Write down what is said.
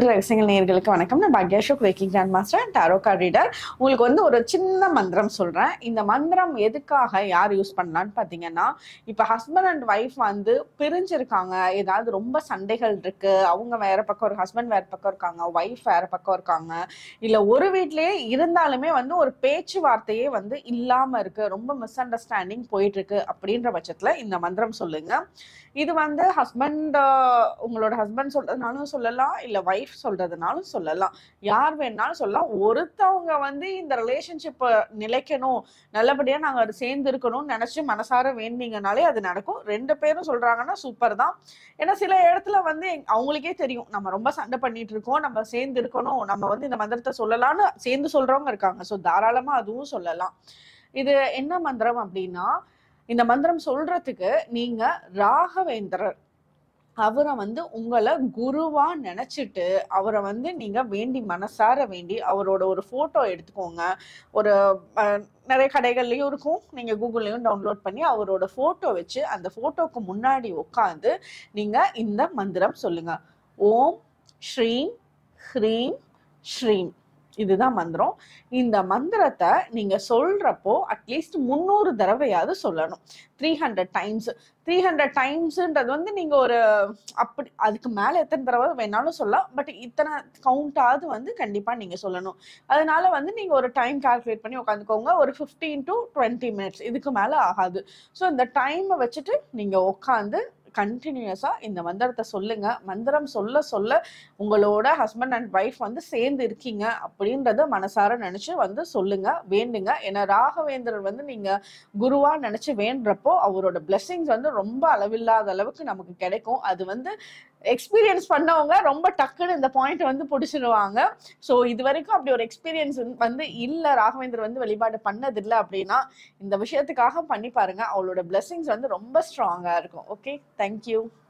ஆன்மீக ரகசியங்கள் நேயர்களுக்கு வணக்கம் நான் பாக்யாஷோக் வேக்கி grand master and tarot card reader உங்களுக்கு வந்து ஒரு சின்ன மந்திரம் சொல்றேன் இந்த மந்திரம் எதுக்காக யார் யூஸ் பண்ணலான்னு பார்த்தீங்கன்னா இப்போ ஹஸ்பண்ட் அண்ட் ஒய்ஃப் வந்து பிரிஞ்சிருக்காங்க ஏதாவது ரொம்ப சண்டைகள் இருக்கு அவங்க வேற பக்கம் ஒரு ஹஸ்பண்ட் வேற பக்கம் இருக்காங்க ஒய்ஃப் வேற பக்கம் இருக்காங்க இல்ல ஒரு வீட்லயே இருந்தாலுமே வந்து ஒரு பேச்சுவார்த்தையே வந்து இல்லாம இருக்கு ரொம்ப மிஸ் அண்டர்ஸ்டாண்டிங் போயிட்டு இருக்கு அப்படின்ற பட்சத்துல இந்த மந்திரம் சொல்லுங்க இது வந்து ஹஸ்பண்ட் உங்களோட ஹஸ்பண்ட் சொல்றதுனாலும் சொல்லலாம் இல்ல ஒய்ஃப் சொல்றதுனாலும் சொல்லலாம் யார் வேணாலும் சொல்லலாம் ஒருத்தவங்க வந்து இந்த ரிலேஷன்ஷிப் நிலைக்கணும் நல்லபடியா நாங்க அது சேர்ந்து இருக்கணும்னு நினைச்சு மனசார வேண்டிங்கனாலே அது நடக்கும் ரெண்டு பேரும் சொல்றாங்கன்னா சூப்பர் தான் ஏன்னா சில இடத்துல வந்து எங்க- அவங்களுக்கே தெரியும் நம்ம ரொம்ப சண்டை பண்ணிட்டு இருக்கோம் நம்ம சேர்ந்து இருக்கணும் நம்ம வந்து இந்த மந்திரத்தை சொல்லலாம்னு சேர்ந்து சொல்றவங்க இருக்காங்க ஸோ தாராளமா அதுவும் சொல்லலாம் இது என்ன மந்திரம் அப்படின்னா இந்த மந்திரம் சொல்றதுக்கு நீங்க ராகவேந்திரர் அவரை வந்து உங்களை குருவா நினைச்சிட்டு அவரை வந்து நீங்க வேண்டி மனசார வேண்டி அவரோட ஒரு போட்டோ எடுத்துக்கோங்க ஒரு அஹ், நிறைய கடைகள்லயும் இருக்கும் நீங்க கூகுள்லயும் டவுன்லோட் பண்ணி அவரோட போட்டோ வச்சு அந்த போட்டோக்கு முன்னாடி உட்காந்து நீங்க இந்த மந்திரம் சொல்லுங்க ஓம் ஸ்ரீம் ஹ்ரீம் ஸ்ரீம் இதுதான் மந்திரம் இந்த மந்திரத்தை நீங்க சொல்றப்போ அட்லீஸ்ட் முந்நூறு தடவையாவது சொல்லணும் three hundred times three hundred டைம்ஸ்ன்றது வந்து நீங்க ஒரு அப்படி அதுக்கு மேல எத்தனை தடவை வேணாலும் சொல்லலாம் பட் இத்தனை கவுண்டாவது வந்து கண்டிப்பா நீங்க சொல்லணும் அதனால வந்து நீங்க ஒரு டைம் கால்குலேட் பண்ணி உட்காந்துக்கோங்க ஒரு ஃபிஃப்டீன் டு டுவெண்ட்டி மினிட்ஸ் இதுக்கு மேல ஆகாது ஸோ இந்த டைமை வச்சுட்டு நீங்க உட்காந்து கண்டினியூஸா இந்த மந்திரத்தை சொல்லுங்க மந்திரம் சொல்ல சொல்ல உங்களோட ஹஸ்பண்ட் அண்ட் ஒய்ஃப் வந்து சேர்ந்து இருக்கீங்க அப்படின்றத மனசார நினைச்சு வந்து சொல்லுங்க வேண்டுங்க ஏன்னா ராகவேந்திரர் வந்து நீங்க குருவா நினைச்சு வேண்டுறப்போ அவரோட blessings வந்து ரொம்ப அளவில்லாத அளவுக்கு நமக்கு கிடைக்கும் அது வந்து எக்ஸ்பீரியன்ஸ் பண்ணவங்க ரொம்ப டக்குன்னு இந்த பாயிண்ட் வந்து பிடிச்சிருவாங்க ஸோ இது வரைக்கும் அப்படி ஒரு எக்ஸ்பீரியன்ஸ் வந்து இல்ல ராகவேந்தர் வந்து வழிபாடு பண்ணதில்லை அப்படின்னா இந்த விஷயத்துக்காக பண்ணி பாருங்க அவளோட blessings வந்து ரொம்ப ஸ்ட்ராங்கா இருக்கும் ஓகே தேங்க்யூ